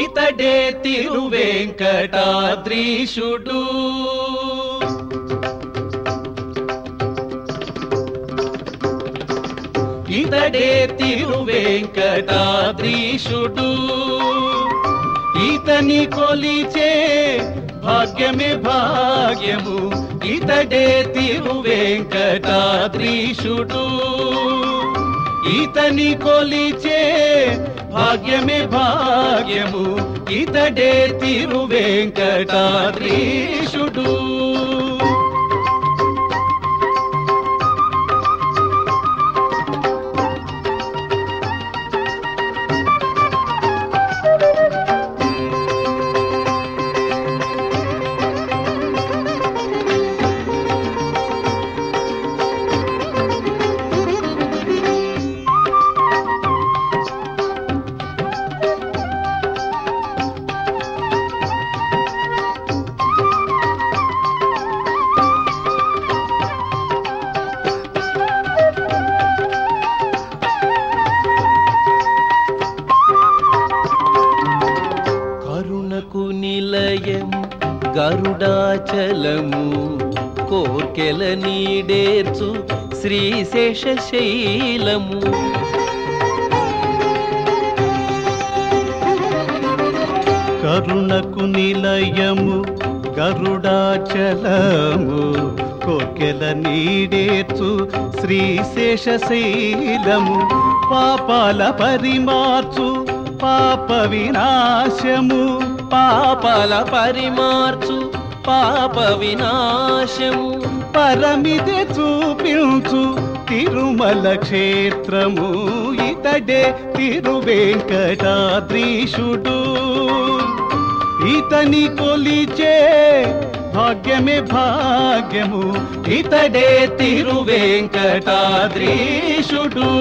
ఇతడే తిరువెంకటాద్రీషుడు ఇతడే తిరువెంకటాద్రీషుడు ఈతని కొలిచే భాగ్యమే భాగ్యము ఇతడే తిరువెంకటాద్రీషుడు ఈతని కొలిచే భాగ్యమే భాగ్యము ఇతడే తిరువెంకటాద్రీషుడు కరుణకు నిలయము గరుడాచలము కోర్కెల నీడేర్చు శ్రీశేష శైలము కరుణకు నిలయము గరుడాచలము కోకెల నీడేర్చు శ్రీశేష శైలము పాపాల పరిమార్చు పాప వినాశము పాపల పరిమార్చు పాప వినాశము పరమిది చూపించు తిరుమల క్షేత్రము ఇతడే తిరువెంకటాద్రీషుడు ఇతని కొలిచే భాగ్యమే భాగ్యము ఇతడే తిరువెంకటాద్రీషుడు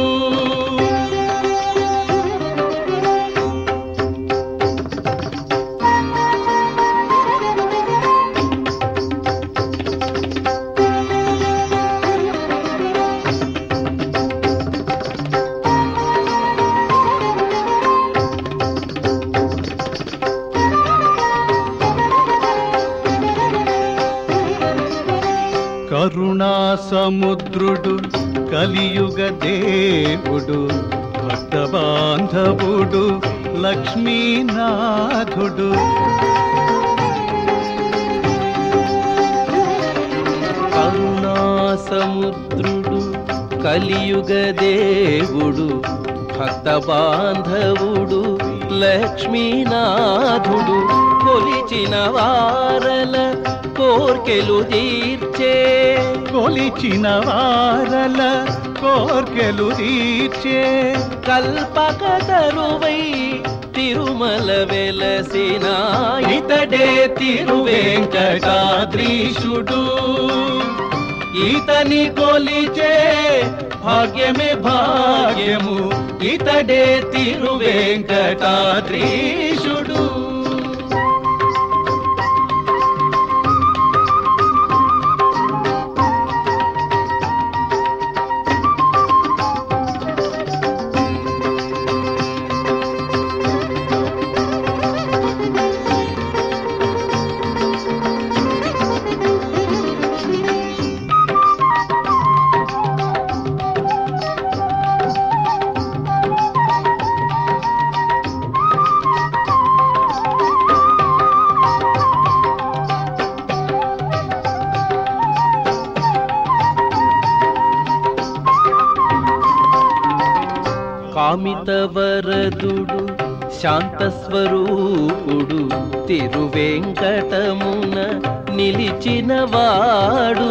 కరుణా సముద్రుడు కలియుగ దేవుడు భక్త బాంధవుడు లక్ష్మీనాథుడు కరుణా సముద్రుడు కలియుగ దేవుడు భక్త బాంధవుడు లక్ష్మీనాథుడు కొలిచిన వారల కోర్కెలు తీర్చే కొలిచిన వారల కోర్కెలు తీర్చే కల్పక తరువై తిరుమల వెలసిన ఇతడే తిరువెంకటాద్రీషుడు ఈతని కొలిచే భాగ్యమే భాగ్యము ఇతడే తిరువెంకటాద్రీషుడు కామిత వరదుడు శాంత స్వరూపుడు తిరువెంకటమున నిలిచిన వాడు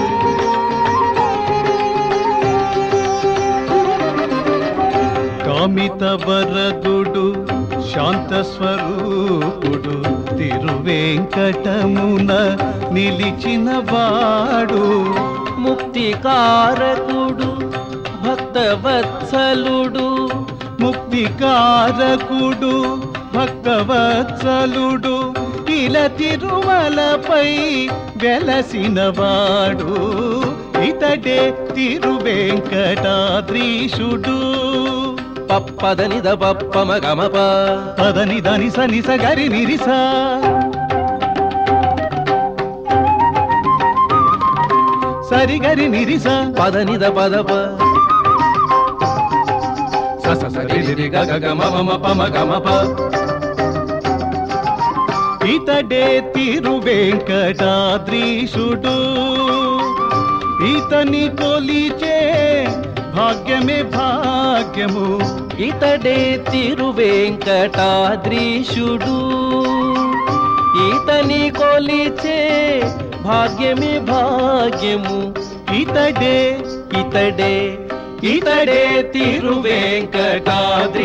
కామిత వరదుడు శాంత స్వరూపుడు తిరువెంకటమున నిలిచిన వాడు ముక్తి కారకుడు భక్తవత్సలుడు ముక్తి కారకుడు భక్తవత్సలుడు ఇల తిరుమలపై వెలసిన వాడు ఇతడే తిరువెంకటాద్రీషుడు పప్పదని ద పప్పమ గమప పదని దని సని సగరి నిరిస సరిగరి నిరిస పదని ద పదప సస సరి రి గ గ గ మ మ మ ప మ గ మ ప ఇతడే తిరు వెంకటాద్రీషుడు ఇతని కొలిచే భాగ్యమే భాగ్యము ఇతడే తిరువేంకటాద్రీషుడు ఈతని కొలిచే భాగ్యమే భాగ్యము ఇతడే ఇతడే ఇతడే తిరువేంకటాద్రీషుడు